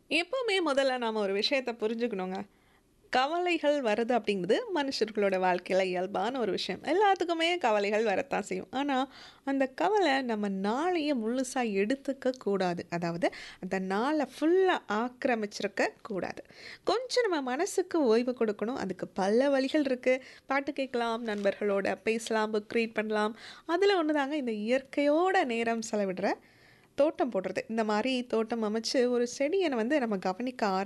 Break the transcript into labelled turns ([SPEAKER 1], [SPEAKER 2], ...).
[SPEAKER 1] எப்பவுமே முதல்ல நாம ஒரு விஷயத்த புரிஞ்சுக்கணுங்க. கவலைகள் வருது அப்படிங்கிறது மனுஷர்களோட வாழ்க்கையில இயல்பான ஒரு விஷயம். எல்லாத்துக்குமே கவலைகள் வரத்தான் செய்யும். ஆனா, அந்த கவலை நம்ம நாளைய முழுசா எடுத்துக்க கூடாது. அதாவது அந்த நாள ஃபுல்லா ஆக்கிரமிச்சிருக்க கூடாது. கொஞ்சம் நம்ம மனசுக்கு ஓய்வு கொடுக்கணும். அதுக்கு பல வழிகள் இருக்கு. பாட்டு கேட்கலாம், நண்பர்களோட பேசலாம், புக் ரீட் பண்ணலாம். அதுல ஒண்ணு தாங்க இந்த இயற்கையோட நேரம் செலவிடுற தோட்டம் போடுறது. இந்த மாரி தோட்டம் அமைச்சு ஒரு செடிய வந்து நம்ம கவனிக்க